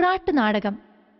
പുറാട്ട് നാടകം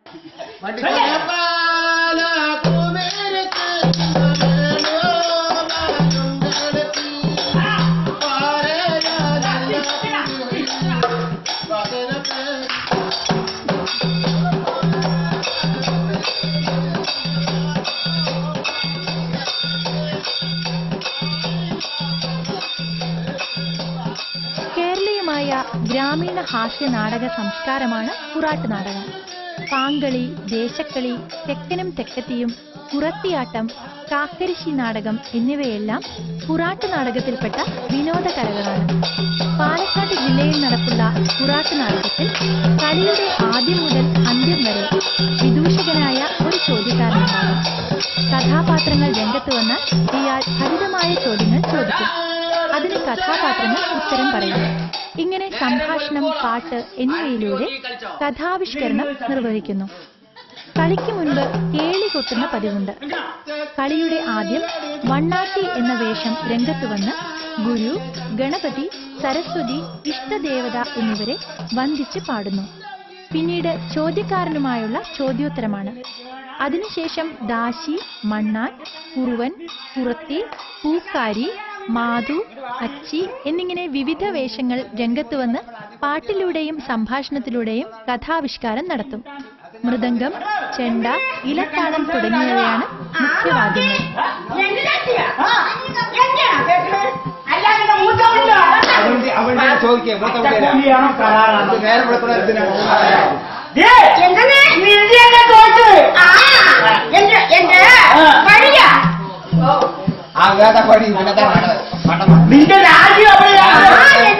കേരളീയമായ ഗ്രാമീണ ഹാസ്യ നാടക സംസ്കാരമാണ് പുറാട്ട് നാടകം പാങ്കളി ദേശക്കളി തെക്കനും തെക്കത്തിയും കുറത്തിയാട്ടം കാക്കരിശി നാടകം എന്നിവയെല്ലാം പുറാട്ട് നാടകത്തിൽപ്പെട്ട വിനോദ കലകളാണ് പാലക്കാട് ജില്ലയിൽ നടക്കുന്ന പുറാട്ട് നാടകത്തിൽ കളിയുടെ ആദ്യം മുതൽ അന്ത്യം വരെ വിദൂഷകനായ ഒരു ചോദ്യക്കാരനുണ്ടാകും കഥാപാത്രങ്ങൾ രംഗത്ത് വന്നാൽ ഇയാൾ ഹരിതമായ ചോദ്യങ്ങൾ ചോദിക്കും അതിന് കഥാപാത്രങ്ങൾ ഉത്തരം പറയും ഇങ്ങനെ സംഭാഷണം പാട്ട് എന്നിവയിലൂടെ കഥാവിഷ്കരണം നിർവഹിക്കുന്നു കളിക്ക് മുൻപ് കേളി കൊട്ടുന്ന പതിവുണ്ട് കളിയുടെ ആദ്യം വണ്ണാട്ടി എന്ന വേഷം രംഗത്ത് വന്ന് ഗുരു ഗണപതി സരസ്വതി ഇഷ്ടദേവത എന്നിവരെ വന്ദിച്ച് പാടുന്നു പിന്നീട് ചോദ്യക്കാരനുമായുള്ള ചോദ്യോത്തരമാണ് അതിനുശേഷം ദാശി മണ്ണാൻ കുറുവൻ കുറത്തി പൂക്കാരി മാധു അച്ചി എന്നിങ്ങനെ വിവിധ വേഷങ്ങൾ രംഗത്ത് വന്ന് പാട്ടിലൂടെയും സംഭാഷണത്തിലൂടെയും കഥാവിഷ്കാരം നടത്തും മൃദംഗം ചെണ്ട ഇലത്താളം തുടങ്ങിയവയാണ് മുഖ്യവാദ്യങ്ങൾ അവന്റെ അവന്റെ ചോദിക്കേ മൂത്ത കുട്ടിയല്ല. കൂലിയാണോ കരാറാണോ ഇത് നേരെ ഇവിടെ കൂടെ ഇതിനാണ്. ആ വേദ പണി ഇവനത്തെ നാടകം. പണ്ടം. നിന്റെ രാജ്യം എവിടെയാണ്